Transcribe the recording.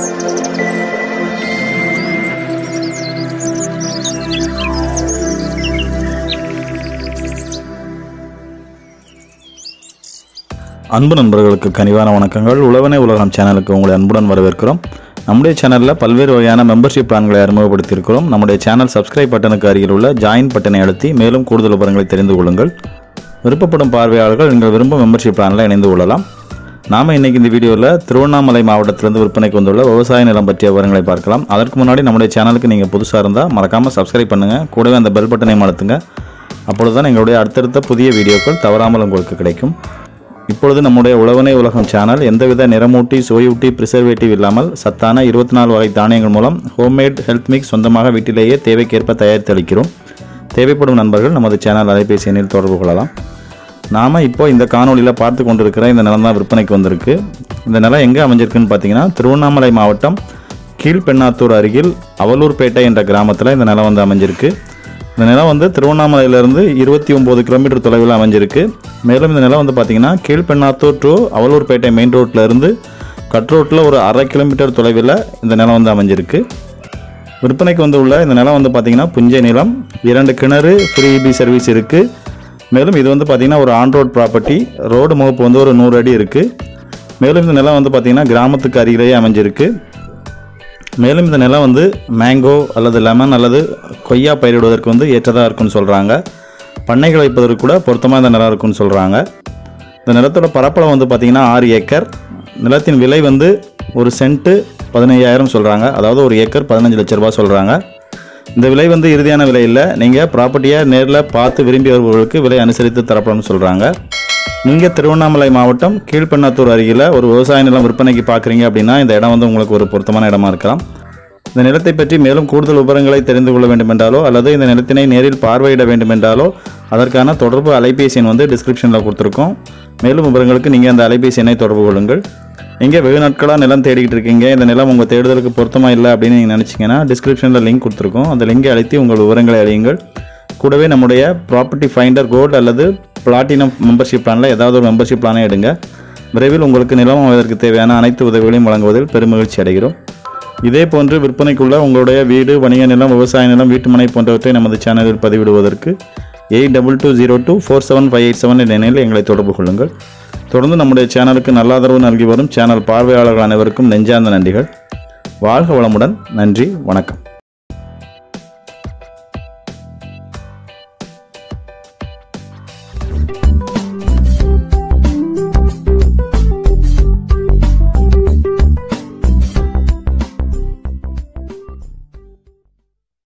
அன்பு நண்பர்களுக்கு கனிவான வணக்கங்கள் உழவனே உலகம் சேனலுக்கு உங்களை அன்புடன் வரவேற்கிறோம் நம்முடைய சேனலில் பல்வேறு வகையான மெம்பர்ஷிப் பிளான்களை அறிமுகப்படுத்தியிருக்கிறோம் நம்முடைய சேனல் சப்ஸ்கிரைப் பட்டனுக்கு அருகில் உள்ள ஜாயின் பட்டனை அழுத்தி மேலும் கூடுதல் விவரங்களை தெரிந்து கொள்ளுங்கள் விருப்பப்படும் பார்வையாளர்கள் நீங்கள் விரும்பும் மெம்பர்ஷிப் பிளானில் இணைந்து கொள்ளலாம் நாம் இன்னைக்கு இந்த வீடியோவில் திருவண்ணாமலை மாவட்டத்திலிருந்து விற்பனைக்கு வந்துள்ள விவசாய நிலம் பற்றிய விவரங்களை பார்க்கலாம் அதற்கு முன்னாடி நம்முடைய சேனலுக்கு நீங்கள் புதுசாக இருந்தால் மறக்காமல் சப்ஸ்கிரைப் பண்ணுங்கள் கூடவே அந்த பெல் பட்டனை அழுத்துங்க அப்பொழுது தான் எங்களுடைய அடுத்தடுத்த புதிய வீடியோக்கள் தவறாமல் உங்களுக்கு கிடைக்கும் இப்பொழுது நம்முடைய உழவனை உலகம் சேனல் எந்தவித நிறமூட்டி சுவையூட்டி ப்ரிசர்வேட்டிவ் இல்லாமல் சத்தான இருபத்தி நாலு வகை தானியங்கள் மூலம் ஹோம்மேட் ஹெல்த் மிக்ஸ் சொந்தமாக வீட்டிலேயே தேவைக்கேற்ப தயாரித்து அளிக்கிறோம் தேவைப்படும் நண்பர்கள் நமது சேனல் அலைபேசி எண்ணில் தொடர்பு கொள்ளலாம் நாம் இப்போ இந்த காணொளியில் பார்த்து கொண்டிருக்கிற இந்த நிலம் தான் விற்பனைக்கு வந்திருக்கு இந்த நிலம் எங்கே அமைஞ்சிருக்குன்னு பார்த்தீங்கன்னா திருவண்ணாமலை மாவட்டம் கீழ்பெண்ணாத்தூர் அருகில் அவலூர்பேட்டை என்ற கிராமத்தில் இந்த நிலம் வந்து அமைஞ்சிருக்கு இந்த நிலம் வந்து திருவண்ணாமலையிலேருந்து இருபத்தி ஒம்பது கிலோமீட்டர் தொலைவில் அமைஞ்சிருக்கு மேலும் இந்த நிலம் வந்து பார்த்தீங்கன்னா கீழ்பெண்ணாத்தூர் டு அவலூர்பேட்டை மெயின் ரோட்டில் இருந்து கட் ரோட்டில் ஒரு அரை கிலோமீட்டர் தொலைவில் இந்த நிலம் வந்து அமைஞ்சிருக்கு விற்பனைக்கு வந்து உள்ள இந்த நிலம் வந்து பார்த்தீங்கன்னா புஞ்சை நிலம் இரண்டு கிணறு ஃப்ரீ இபி சர்வீஸ் இருக்குது மேலும் இது வந்து பார்த்தீங்கன்னா ஒரு ஆன் ரோட் ப்ராப்பர்ட்டி ரோடு முகப்பு வந்து ஒரு நூறு அடி இருக்குது மேலும் இந்த நிலம் வந்து பார்த்தீங்கன்னா கிராமத்துக்கு அருகிலேயே அமைஞ்சிருக்கு மேலும் இந்த நிலம் வந்து மேங்கோ அல்லது லெமன் அல்லது கொய்யா பயிரிடுவதற்கு வந்து ஏற்றதாக இருக்குன்னு சொல்கிறாங்க பண்ணைகள் வைப்பதற்கு கூட பொருத்தமாக இந்த நிலம் இருக்குன்னு சொல்கிறாங்க இந்த நிலத்தோட பரப்பளவு வந்து பார்த்திங்கன்னா ஆறு ஏக்கர் நிலத்தின் விலை வந்து ஒரு சென்ட்டு பதினையாயிரம் சொல்கிறாங்க அதாவது ஒரு ஏக்கர் பதினஞ்சு லட்ச ரூபாய் சொல்கிறாங்க இந்த விலை வந்து இறுதியான விலை இல்லை நீங்கள் ப்ராப்பர்ட்டியை நேரில் பார்த்து விரும்பி வருபவர்களுக்கு விலை அனுசரித்து தரப்படும்னு சொல்கிறாங்க நீங்கள் திருவண்ணாமலை மாவட்டம் கீழ்பெண்ணாத்தூர் அருகில் ஒரு விவசாய நிலம் விற்பனைக்கு பார்க்குறீங்க அப்படின்னா இந்த இடம் வந்து உங்களுக்கு ஒரு பொருத்தமான இடமா இருக்கலாம் இந்த நிலத்தை பற்றி மேலும் கூடுதல் விவரங்களை தெரிந்து கொள்ள வேண்டுமென்றாலோ அல்லது இந்த நிலத்தினை நேரில் பார்வையிட வேண்டுமென்றாலோ அதற்கான தொடர்பு அலைபேசி எண் வந்து டிஸ்கிரிப்ஷனில் கொடுத்துருக்கோம் மேலும் விவரங்களுக்கு நீங்கள் அந்த அலைபேசி எண்ணை தொடர்பு கொள்ளுங்கள் நீங்கள் வெகு நாட்களாக நிலம் தேடிக்கிட்டு இருக்கீங்க இந்த நிலம் உங்கள் தேடுதலுக்கு பொருத்தமாக இல்லை அப்படின்னு நீங்கள் நினச்சிங்கன்னா டிஸ்கிரிப்ஷனில் லிங்க் கொடுத்துருக்கோம் அந்த லிங்கை அழுத்தி உங்கள் விவரங்களை அழியுங்கள் கூடவே நம்முடைய ப்ராப்பர்ட்டி ஃபைண்டர் கோல்டு அல்லது பிளாட்டினம் மெம்பர்ஷிப் பிளானில் ஏதாவது ஒரு மெம்பர்ஷிப் பிளானை எடுங்க விரைவில் உங்களுக்கு நிலம் அமைவதற்கு தேவையான அனைத்து உதவிகளையும் வழங்குவதில் பெருமகிழ்ச்சி அடைகிறோம் இதே போன்று விற்பனைக்குள்ள உங்களுடைய வீடு வணிக நிலம் விவசாய நிலம் வீட்டுமனை போன்றவற்றை நமது சேனலில் பதிவிடுவதற்கு eight double two zero two four seven five eight seven என்ற எண்ணில் எங்களை தொடர்பு கொள்ளுங்கள் தொடர்ந்து நம்முடைய சேனலுக்கு நல்ல ஆதரவு நல்கி வரும் சேனல் பார்வையாளர்கள் அனைவருக்கும் நெஞ்சார்ந்த நன்றிகள் வாழ்க வளமுடன் நன்றி வணக்கம்